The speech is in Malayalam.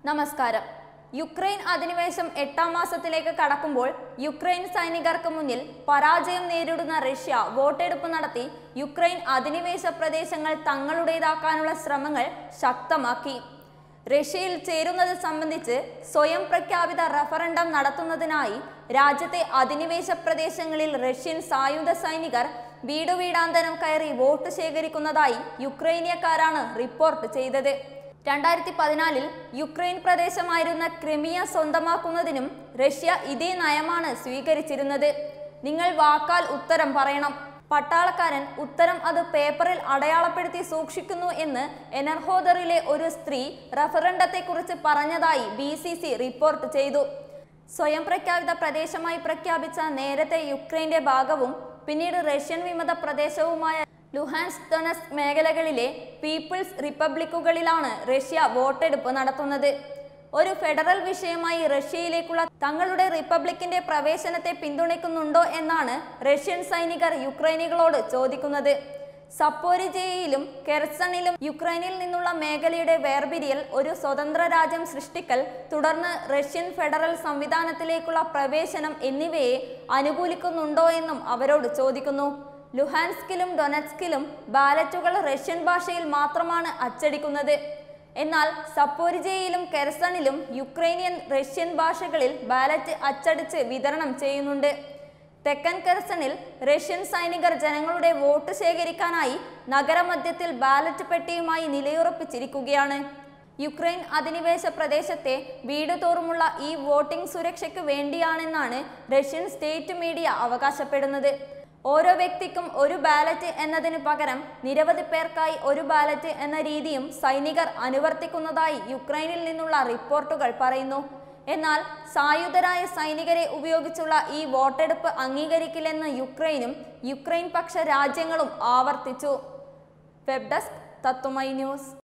നമസ്കാരം യുക്രൈൻ അധിനിവേശം എട്ടാം മാസത്തിലേക്ക് കടക്കുമ്പോൾ യുക്രൈൻ സൈനികർക്ക് മുന്നിൽ പരാജയം നേരിടുന്ന റഷ്യ വോട്ടെടുപ്പ് നടത്തി യുക്രൈൻ അധിനിവേശ പ്രദേശങ്ങൾ തങ്ങളുടേതാക്കാനുള്ള ശ്രമങ്ങൾ ശക്തമാക്കി റഷ്യയിൽ ചേരുന്നത് സംബന്ധിച്ച് സ്വയം പ്രഖ്യാപിത റഫറൻഡം നടത്തുന്നതിനായി രാജ്യത്തെ അധിനിവേശ പ്രദേശങ്ങളിൽ റഷ്യൻ സായുധ സൈനികർ വീടുവീടാന്തരം കയറി വോട്ട് ശേഖരിക്കുന്നതായി യുക്രൈനിയക്കാരാണ് റിപ്പോർട്ട് ചെയ്തത് രണ്ടായിരത്തി പതിനാലിൽ യുക്രൈൻ പ്രദേശമായിരുന്ന ക്രിമിയ സ്വന്തമാക്കുന്നതിനും റഷ്യ ഇതേ നയമാണ് സ്വീകരിച്ചിരുന്നത് നിങ്ങൾ വാക്കാൽ ഉത്തരം പറയണം പട്ടാളക്കാരൻ ഉത്തരം അത് പേപ്പറിൽ അടയാളപ്പെടുത്തി സൂക്ഷിക്കുന്നു എന്ന് എനർഹോദറിലെ ഒരു സ്ത്രീ റഫറൻഡത്തെക്കുറിച്ച് പറഞ്ഞതായി ബി സി സി റിപ്പോർട്ട് ചെയ്തു സ്വയം പ്രഖ്യാപിത പ്രദേശമായി പ്രഖ്യാപിച്ച നേരത്തെ യുക്രൈന്റെ ഭാഗവും പിന്നീട് റഷ്യൻ വിമത പ്രദേശവുമായ ലുഹാൻസ് ഡൊണസ് മേഖലകളിലെ പീപ്പിൾസ് റിപ്പബ്ലിക്കുകളിലാണ് റഷ്യ വോട്ടെടുപ്പ് നടത്തുന്നത് ഒരു ഫെഡറൽ വിഷയമായി റഷ്യയിലേക്കുള്ള തങ്ങളുടെ റിപ്പബ്ലിക്കിന്റെ പ്രവേശനത്തെ പിന്തുണയ്ക്കുന്നുണ്ടോ എന്നാണ് റഷ്യൻ സൈനികർ യുക്രൈനികളോട് ചോദിക്കുന്നത് സപ്പോരിജയിലും കെർസണിലും യുക്രൈനിൽ നിന്നുള്ള മേഖലയുടെ വേർപിരിയൽ ഒരു സ്വതന്ത്ര രാജ്യം സൃഷ്ടിക്കൽ തുടർന്ന് റഷ്യൻ ഫെഡറൽ സംവിധാനത്തിലേക്കുള്ള പ്രവേശനം എന്നിവയെ അനുകൂലിക്കുന്നുണ്ടോ എന്നും അവരോട് ചോദിക്കുന്നു ലുഹാൻസ്കിലും ഡൊനറ്റ്സ്കിലും ബാലറ്റുകൾ റഷ്യൻ ഭാഷയിൽ മാത്രമാണ് അച്ചടിക്കുന്നത് എന്നാൽ സപ്പോരിജയിലും കെർസണിലും യുക്രൈനിയൻ റഷ്യൻ ഭാഷകളിൽ ബാലറ്റ് അച്ചടിച്ച് വിതരണം ചെയ്യുന്നുണ്ട് തെക്കൻ കെർസണിൽ റഷ്യൻ സൈനികർ ജനങ്ങളുടെ വോട്ട് ശേഖരിക്കാനായി നഗരമധ്യത്തിൽ ബാലറ്റ് പെട്ടിയുമായി നിലയുറപ്പിച്ചിരിക്കുകയാണ് യുക്രൈൻ അധിനിവേശ പ്രദേശത്തെ വീട് തോറുമുള്ള ഈ വോട്ടിംഗ് സുരക്ഷയ്ക്ക് വേണ്ടിയാണെന്നാണ് റഷ്യൻ സ്റ്റേറ്റ് മീഡിയ അവകാശപ്പെടുന്നത് ഓരോ വ്യക്തിക്കും ഒരു ബാലറ്റ് എന്നതിന് പകരം നിരവധി പേർക്കായി ഒരു ബാലറ്റ് എന്ന രീതിയും സൈനികർ അനുവർത്തിക്കുന്നതായി യുക്രൈനിൽ നിന്നുള്ള റിപ്പോർട്ടുകൾ പറയുന്നു എന്നാൽ സായുധരായ സൈനികരെ ഉപയോഗിച്ചുള്ള ഈ വോട്ടെടുപ്പ് അംഗീകരിക്കില്ലെന്ന് യുക്രൈനും യുക്രൈൻ പക്ഷ രാജ്യങ്ങളും ആവർത്തിച്ചു വെബ് ഡെസ്ക് തത്തുമൈ ന്യൂസ്